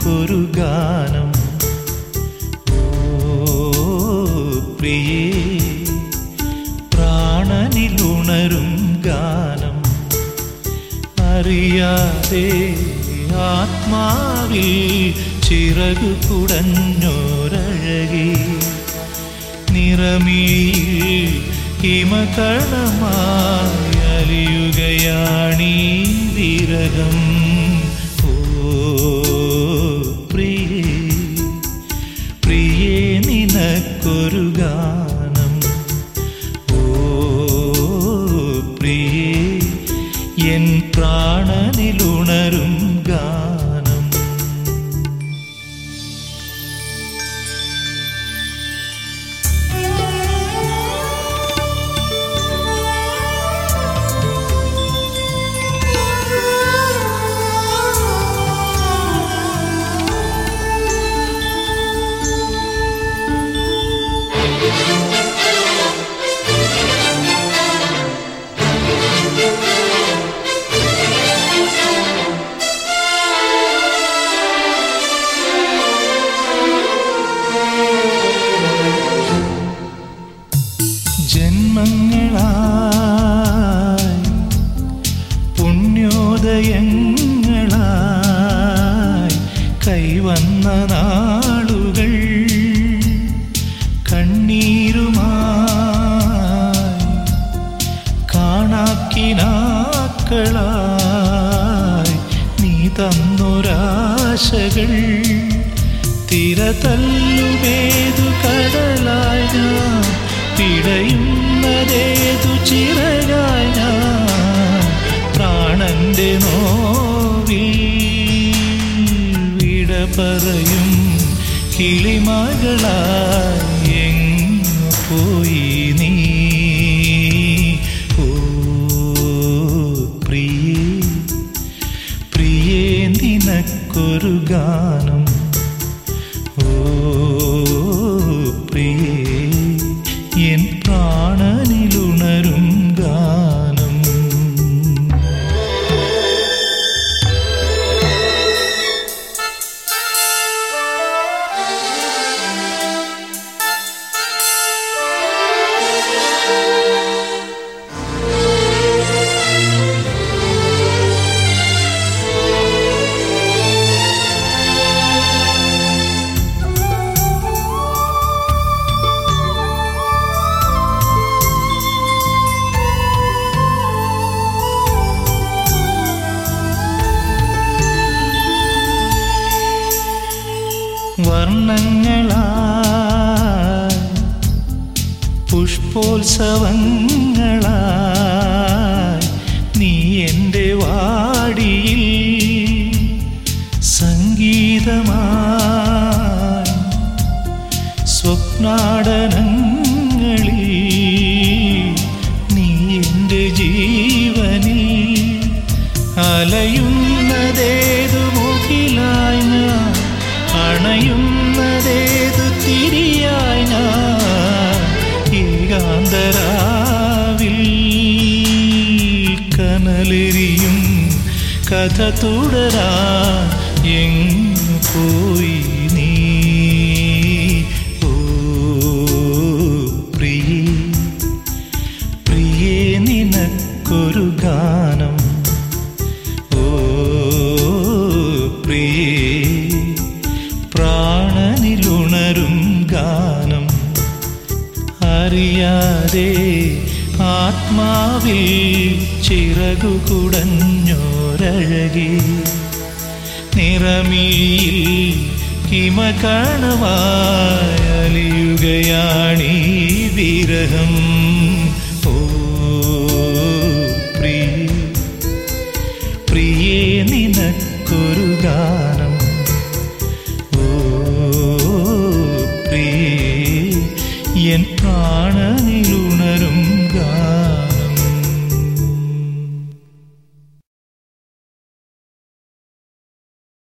നിനക്കൊരു ഗാനം ഓ പ്രിയേ പ്രാണനിലുണരും ഗാനം അറിയാതെ ആത്മാവിൽ ചിറകു കുടഞ്ഞോരഴകി നിറമിയിൽ ഹിമകണമായി അലിയുകയാണീ വിരഹം ഓ പ്രിയേ പ്രിയേ നിനക്കൊരു ഗാനം ഓ പ്രിയേ എൻ പ്രാണനിലുണരും ഗാനം ജന്മങ്ങളായി പുണ്യോദയങ്ങളായി കൈവന്ന നാളുകൾ കണ്ണീരുമായി കാണാക്കിനാക്കളായി നീ തന്നൊരാശകൾ തിരതല്ലുമേതു കടലായി ഞാൻ പിടയുന്നതേതു ചിറകായി ഞാൻ പ്രാണന്റെ നോവിൽ വിട പറയും കിളിമകളായി എങ്ങു പോയി നീ ഓ പ്രിയേ പ്രിയേ നിനക്കൊരു ഗാനം ഓ പ്രിയേ എൻ പ്രാണനിലുണരും ഗാനം വർണ്ണങ്ങളായി പുഷ്പോത്സവങ്ങളായി നീ എൻ്റെ വാടിയിൽ സംഗീതമായി സ്വപ്നാടനങ്ങളിൽ നീ എൻ്റെ ജീവനിൽ അലയുന്നതേതു മുകിലായി ഞാൻ അണയുന്നതേതു തിരിയായി ഞാൻ ഏകാന്തരാവിൽ കനലെരിയും കഥ തുടരാ എങ്ങു പോയി നീ ഓ പ്രിയേ പ്രിയേ നിനക്കൊരു ഗാനം ഓ പ്രിയേ പ്രാണനിലുണരും ഗാനം അറിയാതെ ആത്മാവിൽ ചിറകു കുടഞ്ഞോരഴകി നിറമിയിൽ ഹിമകണമായി അലിയുകയാണീ വിരഹം ഓ പ്രിയ പ്രിയേ നിനക്കൊരു ഗാനം ഓ പ്രിയേ എൻ പ്രാണനിലുണരും ഗാനം